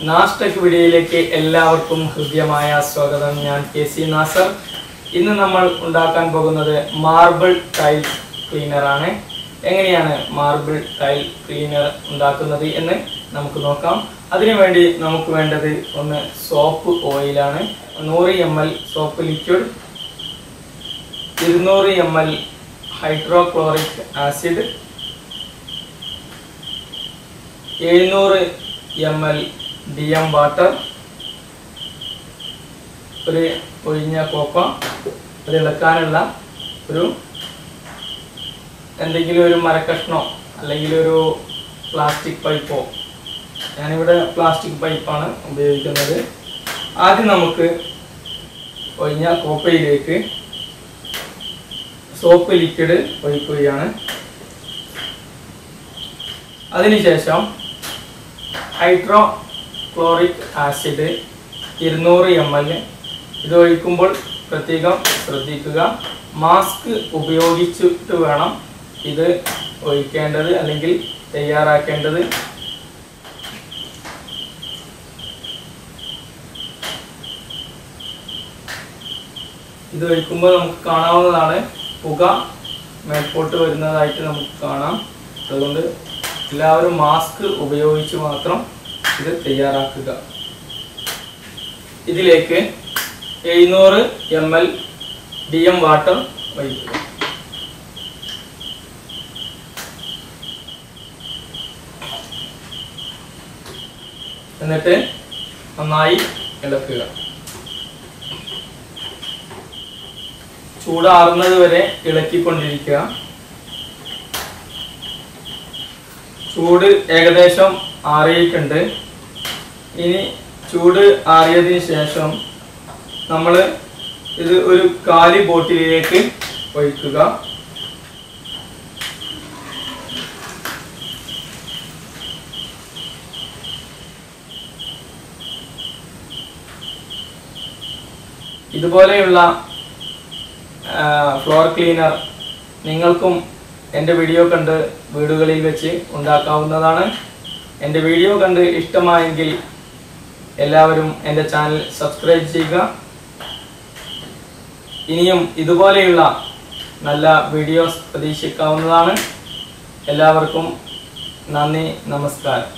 നാസ്ടെക് വീഡിയോയിലേക്ക് എല്ലാവർക്കും ഹൃദ്യമായ സ്വാഗതം ഞാൻ കെ സി നാസർ ഇന്ന് നമ്മൾ ഉണ്ടാക്കാൻ പോകുന്നത് മാർബിൾ ടൈൽ ക്ലീനർ ആണ് എങ്ങനെയാണ് മാർബിൾ ടൈൽ ക്ലീനർ ഉണ്ടാക്കുന്നത് എന്ന് നമുക്ക് നോക്കാം അതിനുവേണ്ടി നമുക്ക് വേണ്ടത് ഒന്ന് സോപ്പ് ഓയിലാണ് നൂറ് എം എൽ സോപ്പ് ലിക്വിഡ് ഇരുന്നൂറ് എം എൽ ഹൈഡ്രോക്ലോറിക് ആസിഡ് എഴുന്നൂറ് M L D M water ഒരു ഒഴിഞ്ഞ കോപ്പ അത് ഇളക്കാനുള്ള ഒരു എന്തെങ്കിലും ഒരു മരക്കഷ്ണോ അല്ലെങ്കിൽ ഒരു പ്ലാസ്റ്റിക് പൈപ്പോ ഞാനിവിടെ പ്ലാസ്റ്റിക് പൈപ്പാണ് ഉപയോഗിക്കുന്നത് ആദ്യം നമുക്ക് ഒഴിഞ്ഞ കോപ്പയിലേക്ക് സോപ്പ് ലിക്വിഡ് ഒഴിക്കുകയാണ് അതിനുശേഷം ഹൈഡ്രോ ക്ലോറിക് ആസിഡ് ഇരുന്നൂറ് എം എൽ ഇത് ഒഴിക്കുമ്പോൾ പ്രത്യേകം ശ്രദ്ധിക്കുക മാസ്ക് ഉപയോഗിച്ചിട്ട് വേണം ഇത് ഒഴിക്കേണ്ടത് അല്ലെങ്കിൽ തയ്യാറാക്കേണ്ടത് ഇത് ഒഴിക്കുമ്പോൾ നമുക്ക് കാണാവുന്നതാണ് പുക മേൽപോട്ട് വരുന്നതായിട്ട് നമുക്ക് കാണാം അതുകൊണ്ട് എല്ലാവരും മാസ്ക് ഉപയോഗിച്ച് മാത്രം ഇത് തയ്യാറാക്കുക ഇതിലേക്ക് എഴുന്നൂറ് M L D M water ഒഴിക്കുക എന്നിട്ട് നന്നായി ഇളക്കുക ചൂടാറുന്നത് വരെ ഇളക്കിക്കൊണ്ടിരിക്കുക ചൂട് ഏകദേശം ആറിയിട്ടുണ്ട് ഇനി ചൂട് ആറിയതിന് ശേഷം നമ്മൾ ഇത് ഒരു കാലി ബോട്ടിലേക്ക് ഒഴിക്കുക ഇതുപോലെയുള്ള ഫ്ലോർ ക്ലീനർ നിങ്ങൾക്കും എൻ്റെ വീഡിയോ കണ്ട് വീടുകളിൽ വെച്ച് ഉണ്ടാക്കാവുന്നതാണ് എൻ്റെ വീഡിയോ കണ്ട് ഇഷ്ടമായെങ്കിൽ എല്ലാവരും എൻ്റെ ചാനൽ സബ്സ്ക്രൈബ് ചെയ്യുക ഇനിയും ഇതുപോലെയുള്ള നല്ല വീഡിയോസ് പ്രതീക്ഷിക്കാവുന്നതാണ് എല്ലാവർക്കും നന്ദി നമസ്കാരം